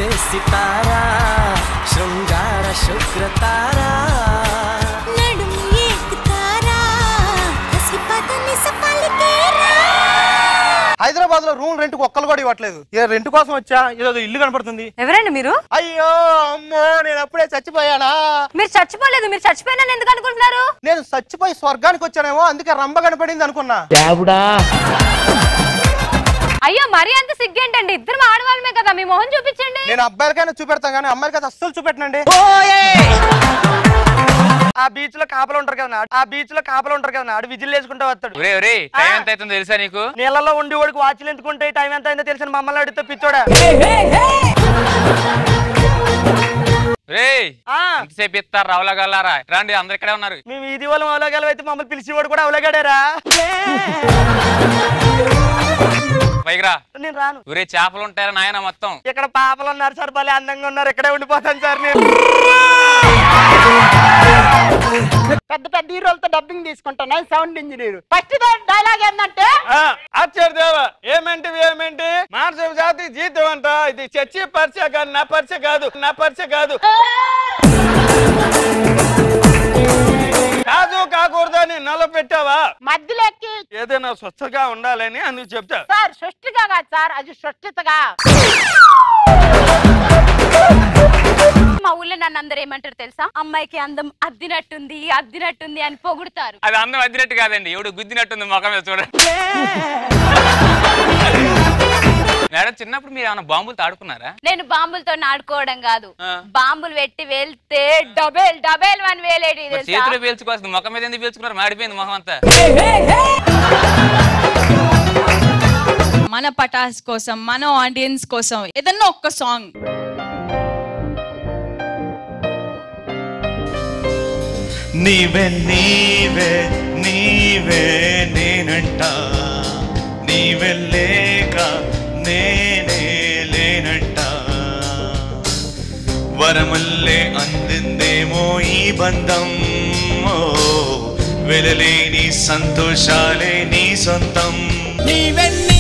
రే సితారా శృంగార శుక్రతారా నడుము ఎక్కుతారా కసిపదని సపలికేరా హైదరాబాద్ లో రూమ్ రెంట్ ఒక్కలు కూడా ఇవ్వట్లేదు ఏ రెంట్ కోసం వచ్చా ఏదో ఇల్లు కనపడుతుంది ఎవరండి మీరు అయ్యో అమ్మో నేను అప్పుడే చచ్చిపోయానా మీరు చచ్చిపోలేదు మీరు చచ్చిపోయినా ఎందుకు అనుకుంటున్నారు నేను చచ్చిపోయి స్వర్గానికి వచ్చానేమో అందుకే రంబ కనపడింది అనుకున్నా అయ్యో మరీ అంత సిగ్గేంటండి ఇద్దరు ఆడవాళ్ళమే కదా మీ మొహం చూపించండి నేను అబ్బాయిలకైనా చూపెడతాను కానీ అమ్మాయిలకి అస్సలు చూపెట్టనండి ఆ బీచ్ లో కాపలు ఉంటారు కదా ఆ బీచ్ లో కాపలు ఉంటారు కదా ఆడు విజిల్ వేసుకుంటా వస్తాడు ఒరే ఒరే టైం ఎంత అవుతుందో తెలుసా నీకు నీళ్ళలో ఉండి వాడికి వాచ్లు ఎందుకుంటే టైం ఎంత అయిందో తెలిసిన మమ్మల్ని అడిగితే పిచ్చోడా రే ఆ, ఎంతసేపు ఇస్తారు రావులగల్లారా రండి అందరు ఇక్కడే ఉన్నారు మేము వీధి వాళ్ళం అవలగాలం అయితే మమ్మల్ని పిలిచేవాడు కూడా అవలగాడారా పైకి రా నేను రాను ఒరే చేపలు ఉంటాయా నాయన మొత్తం ఇక్కడ పాపలు ఉన్నారు సార్ భలే అందంగా ఉన్నారు ఇక్కడే ఉండిపోతాను సార్ నేను పెద్ద పెద్ద హీరోలతో డబ్బింగ్ తీసుకుంటాను సౌండ్ ఇంజనీర్ ఫస్ట్ డైలాగ్ ఏంటంటే ఆశ్చర్యదేవ ఏమేంటి ఏమేంటి మానసిక జాతి జీతం అంట ఇది చచ్చి పరిచయ కాదు నా పరిచయ కాదు నా పరిచయ కాదు కాదు కాకూడదని నల్ల పెట్టావా మధ్యలో ఎక్కి ఏదైనా స్వచ్ఛగా ఉండాలని అందుకు చెప్తా సార్ సృష్టిగా కాదు సార్ అది సృష్టితగా మా ఊళ్ళో నన్ను అందరు ఏమంటారు తెలుసా అమ్మాయికి అందం అద్దినట్టుంది అద్దినట్టుంది అని పొగుడుతారు అది అందం అద్దినట్టు కాదండి ఎవడు గుద్దినట్టుంది ముఖం మీద చూడండి మేడం చిన్నప్పుడు మీరు ఏమైనా బాంబులు తాడుకున్నారా నేను బాంబులతో ఆడుకోవడం కాదు ఆ. బాంబులు పెట్టి వెళ్తే డబేల్ డబేల్ వన్ వేలేటి మరి తెలుసా చేతిలో పీల్చుకోవాల్సింది ముఖం మీద ఎందుకు పీల్చుకున్నారు మాడిపోయింది ముఖం అంతా మన పటాస్ కోసం మన ఆడియన్స్ కోసం ఏదన్నా ఒక్క సాంగ్ నీవే నీవే నీవే నేనంట నీవే లేక నేనే లేనంట వరమల్లే అందిందేమో ఈ బంధం ఓ, వెలలేని సంతోషాలే నీ సొంతం నీవెన్ని